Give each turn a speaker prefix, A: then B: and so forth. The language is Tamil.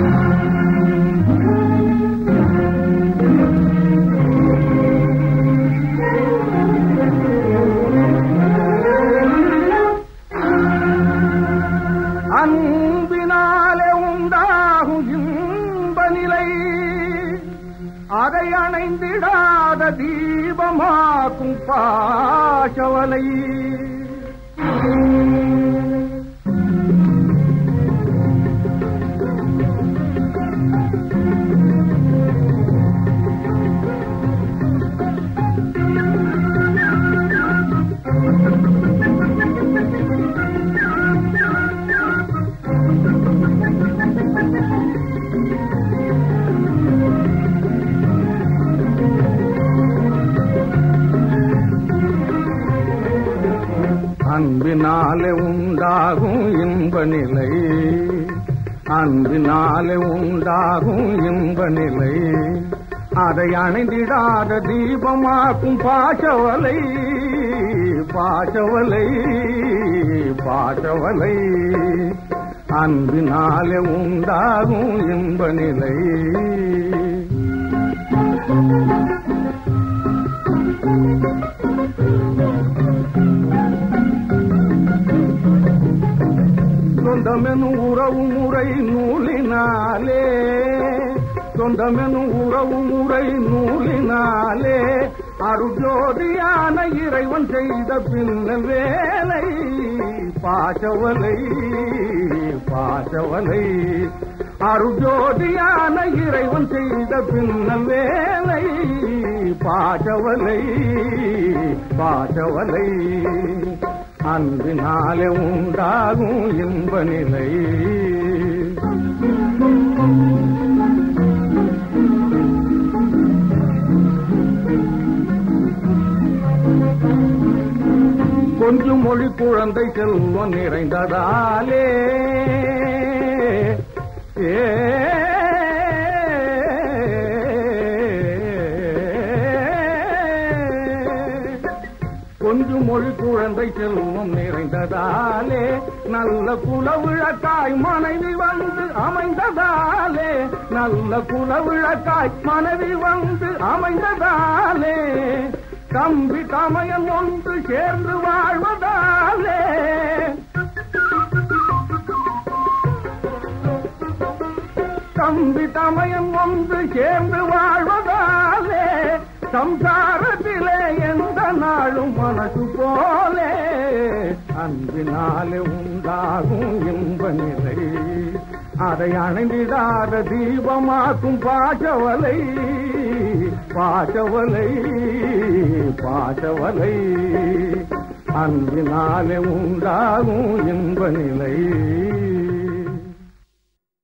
A: அன்பினாலே உண்டாகும் இன்ப நிலை அதை அணைந்திடாத தீபமாக்கும் பாசவலை அன்பினாலே உண்டாகும் இன்ப நிலை அன்பினாலே உண்டாகும் இன்ப நிலை அதை அணைந்திடாத தீபமாக்கும் பாசவலை பாசவலை பாசவலை அன்பினாலே உண்டாகும் இன்ப நிலை சொந்தமெனும் உறவு முறை நூலினாலே சொந்தமெனும் உறவு முறை நூலினாலே அருஜோதியான இறைவன் செய்த பின்னல் வேலை பாசவலை பாசவலை அருஜோதியான இறைவன் செய்த பின்னல் வேலை பாசவலை பாசவலை அன்பினாலே உண்டாகும் இன்ப நிலை கொஞ்சம் மொழி குழந்தை செல்வம் நிறைந்ததாலே ஏ கொஞ்சம் மொழி குழந்தை செல்வம் நிறைந்ததாலே நல்ல குலவிழக்காய் மனைவி வந்து அமைந்ததாலே நல்ல குலவிழக்காய் மனைவி வந்து அமைந்ததாலே தம்பி தமையன் ஒன்று சேர்ந்து வாழ்வதாலே தம்பி தமையன் ஒன்று சேர்ந்து வாழ்வதாலே சம்சாரத்திலே எந்த நாளும் மனசு போலே அன்பினாலே உண்டாகும் இன்ப நிலை அதை அணைந்திடாத தீபமாக்கும் பாசவலை பாசவலை பாசவலை அன்பினாலே உண்டாகும் இன்ப நிலை